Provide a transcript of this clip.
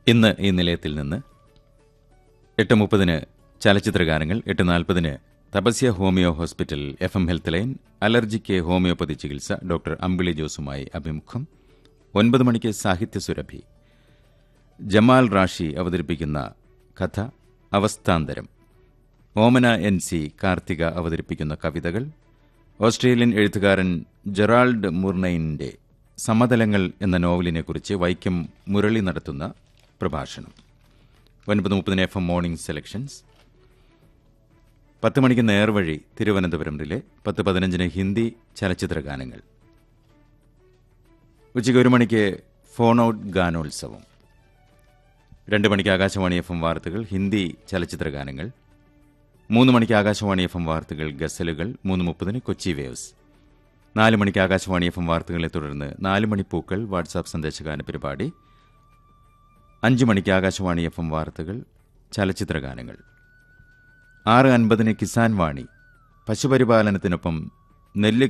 ഇന്ന് ഈ നിലയത്തിൽ നിന്ന് എട്ട് മുപ്പതിന് ചലച്ചിത്രഗാനങ്ങൾ എട്ട് നാൽപ്പതിന് Thapasya homeo hospital F M health line അലർജിക്ക് ഹോമിയോപ്പതി ചികിത്സ ഡോക്ടർ അമ്പിളി ജോസുമായി അഭിമുഖം ഒൻപത് മണിക്ക് സാഹിത്യ സുരഭി ജമാൽ റാഷി അവതരിപ്പിക്കുന്ന കഥ അവസ്ഥാന്തരം ഓമന എൻ സി കാർത്തിക അവതരിപ്പിക്കുന്ന കവിതകൾ ഓസ്ട്രേലിയൻ എഴുത്തുകാരൻ ജെറാൾഡ് മുർണൈൻ്റെ സമതലങ്ങൾ എന്ന നോവലിനെക്കുറിച്ച് വൈക്കം മുരളി നടത്തുന്ന പ്രഭാഷണം ഒൻപത് മുപ്പതിന് എഫ് എം മോർണിംഗ് സെലക്ഷൻസ് പത്ത് മണിക്ക് നേർവഴി തിരുവനന്തപുരം റിലെ പത്ത് പതിനഞ്ചിന് ഹിന്ദി ചലച്ചിത്ര ഗാനങ്ങൾ ഉച്ചയ്ക്ക് ഒരു മണിക്ക് ഫോൺ ഔട്ട് ഗാനോത്സവം രണ്ട് മണിക്ക് ആകാശവാണി എഫ് എം വാർത്തകൾ ഹിന്ദി ചലച്ചിത്ര ഗാനങ്ങൾ മൂന്ന് മണിക്ക് ആകാശവാണി എഫ് എം വാർത്തകൾ ഗസലുകൾ മൂന്ന് മുപ്പതിന് കൊച്ചി വേവ്സ് നാല് മണിക്ക് ആകാശവാണി എഫ് എം വാർത്തകളെ തുടർന്ന് നാല് മണി പൂക്കൾ വാട്സാപ്പ് സന്ദേശഗാന പരിപാടി അഞ്ച് മണിക്ക് ആകാശവാണി എഫ് എം വാർത്തകൾ ചലച്ചിത്ര ഗാനങ്ങൾ ആറ് അൻപതിന് കിസാൻ വാണി പശുപരിപാലനത്തിനൊപ്പം നെല്ല്